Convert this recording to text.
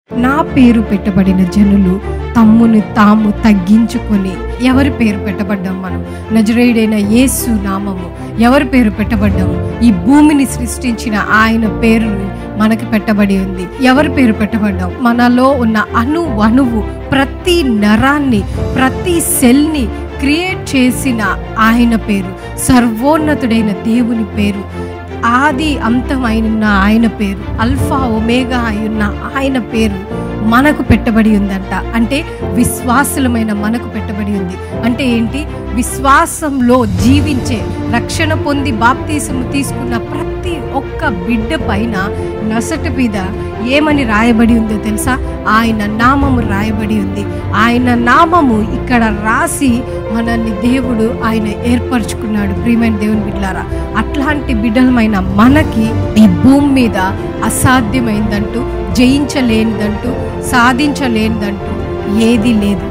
నా పేరు పెట్టబడిన జనులు తమ్ముని తాము తగ్గించుకొని ఎవరి పేరు పెట్టబడ్డాం మనం నజరేయుడైన యేసు నామము ఎవరి పేరు పెట్టబడ్డాము ఈ భూమిని సృష్టించిన ఆయన పేరు మనకి పెట్టబడి ఉంది ఎవరి పేరు పెట్టబడ్డాం మనలో ఉన్న అణు అణువు ప్రతి నరాన్ని ప్రతి సెల్ని క్రియేట్ చేసిన ఆయన పేరు సర్వోన్నతుడైన దేవుని పేరు ఆది అంతమైన ఆయన పేరు అల్ఫా ఒమేగా అయిన ఆయన పేరు మనకు పెట్టబడి ఉందంట అంటే విశ్వాసులమైన మనకు పెట్టబడి ఉంది అంటే ఏంటి విశ్వాసంలో జీవించే రక్షణ పొంది బాప్తీసము తీసుకున్న ప్రతి ఒక్క బిడ్డ పైన నసట మీద ఏమని రాయబడి ఉందో తెలుసా ఆయన నామము రాయబడి ఉంది ఆయన నామము ఇక్కడ రాసి మనల్ని దేవుడు ఆయన ఏర్పరచుకున్నాడు ప్రియమైన దేవుని బిడ్డలారా అట్లాంటి బిడ్డలమైన మనకి ఈ భూమి మీద అసాధ్యమైందంటూ జయించలేనిదంటూ సాధించలేనిదంటూ ఏది లేదు